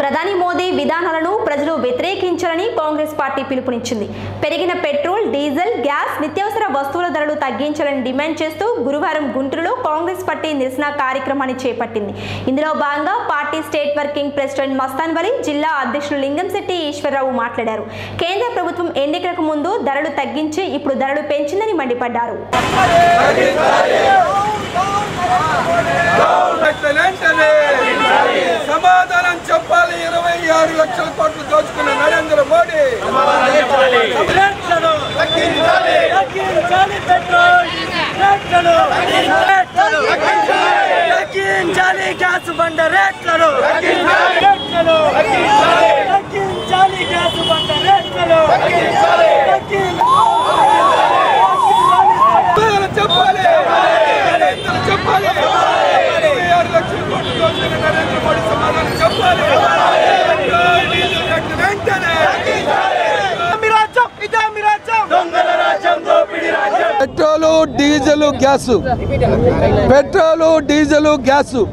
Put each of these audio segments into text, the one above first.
ప్రధాని మోదీ విధానాలను ప్రజలు వ్యతిరేకించాలని కాంగ్రెస్ పార్టీ పిలుపునిచ్చింది పెరిగిన పెట్రోల్ డీజిల్ గ్యాస్ నిత్యావసర వస్తువుల ధరలు తగ్గించాలని డిమాండ్ చేస్తూ గురువారం గుంటూరులో కాంగ్రెస్ పార్టీ నిరసన కార్యక్రమాన్ని చేపట్టింది ఇందులో భాగంగా party state working president Mastan Vali జిల్లా అధ్యక్షులు లింగంశెట్టి ఈశ్వరరావు మాట్లాడారు కేంద్ర ప్రభుత్వం ఎన్నికలకు ముందు ధరలు తగ్గించి ఇప్పుడు ధరలు పెంచిందని మండిపడ్డారు వెంటనే సమాధానం చెప్పాలి ఇరవై ఆరు లక్షల కోట్లు దోచుకున్న నరేంద్ర మోడీ రేట్లను తగ్గించాలి పెట్రోల్ రేట్లను రేట్లను తగ్గించాలి గ్యాస్ బండ రేట్లను రేట్లను తగ్గించాలి గ్యాస్ బండ రేట్లను తగ్గించాలి సమాధానం చెప్పాలి నరేంద్ర చెప్పాలి ఇరవై ఆరు లక్షల కోట్లు దోచుకున్న నరేంద్ర మోడీ సమాధానం చెప్పాలి పెట్రోల్, డీజిల్ రేట్లు వెంటనే petrol diesel gas petrol diesel gas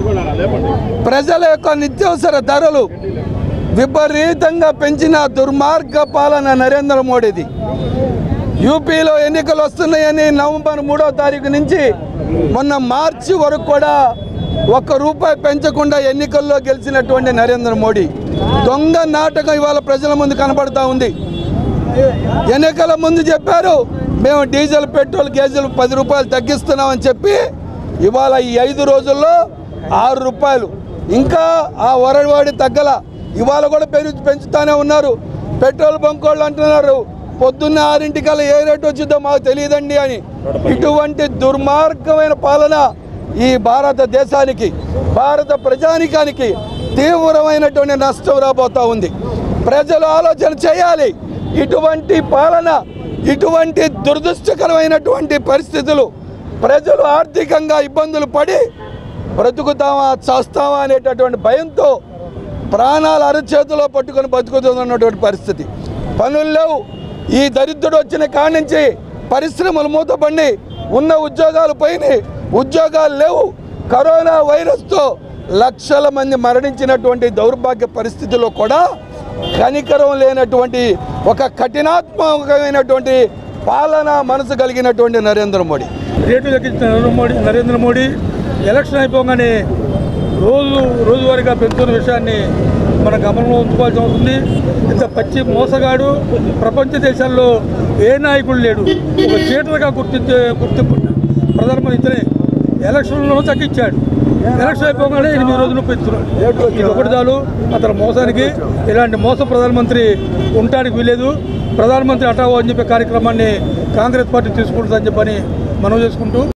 ప్రజల యొక్క నిత్యావసర ధరలు విపరీతంగా పెంచిన దుర్మార్గ పాలన నరేంద్ర మోడీది యూపీలో ఎన్నికలు వస్తున్నాయని నవంబర్ మూడో తారీఖు నుంచి మొన్న మార్చి వరకు కూడా ఒక్క రూపాయి పెంచకుండా ఎన్నికల్లో గెలిచినటువంటి నరేంద్ర మోడీ దొంగ నాటకం ఇవాళ ప్రజల ముందు కనబడుతూ ఉంది ఎన్నికల ముందు చెప్పారు మేము డీజిల్ పెట్రోల్ గేజీలు పది రూపాయలు తగ్గిస్తున్నామని చెప్పి ఇవాళ ఈ ఐదు రోజుల్లో ఆరు రూపాయలు ఇంకా ఆ వరవాడి తగ్గల ఇవాళ కూడా పెంచు పెంచుతానే ఉన్నారు పెట్రోల్ బంక్ వాళ్ళు అంటున్నారు పొద్దున్న ఆరింటికల్లా ఏ రేటు వచ్చిందో మాకు తెలియదండి అని ఇటువంటి దుర్మార్గమైన పాలన ఈ భారతదేశానికి భారత ప్రజానికానికి తీవ్రమైనటువంటి నష్టం రాబోతా ఉంది ప్రజలు ఆలోచన చేయాలి ఇటువంటి పాలన ఇటువంటి దురదృష్టకరమైనటువంటి పరిస్థితులు ప్రజలు ఆర్థికంగా ఇబ్బందులు పడి బ్రతుకుతామా చేస్తామా అనేటటువంటి భయంతో ప్రాణాలు అరచేతిలో పట్టుకొని బతుకుతున్నటువంటి పరిస్థితి పనులు లేవు ఈ దరిద్రుడు వచ్చిన కాడి నుంచి పరిశ్రమలు మూతపడి ఉన్న ఉద్యోగాలు పోయినాయి ఉద్యోగాలు లేవు కరోనా వైరస్తో లక్షల మంది మరణించినటువంటి దౌర్భాగ్య పరిస్థితిలో కూడా కనికరం లేనటువంటి ఒక కఠినాత్మకమైనటువంటి పాలన మనసు కలిగినటువంటి నరేంద్ర మోడీ రేటు తగ్గించిన నరేంద్ర మోడీ నరేంద్ర మోడీ ఎలక్షన్ అయిపోగానే రోజు రోజువారీగా పెంచుతున్న విషయాన్ని మన గమనంలో ఉంచుకోవాల్సి ఉంటుంది ఇంత పచ్చి మోసగాడు ప్రపంచ దేశాల్లో ఏ నాయకుడు లేడు ఒక చీటర్గా గుర్తించే గుర్తింపు ప్రధానమంత్రి ఇతనే ఎలక్షన్లో తగ్గించాడు ఎలక్షన్ అయిపోగానే ఎనిమిది రోజులు పెంచుతున్నాడు ఇది ఒకటి చాలు అతని మోసానికి ఇలాంటి మోసం ప్రధానమంత్రి ఉండటానికి వీలేదు ప్రధానమంత్రి హఠావో అని చెప్పే కార్యక్రమాన్ని కాంగ్రెస్ పార్టీ తీసుకుంటుందని చెప్పని మనం చేసుకుంటూ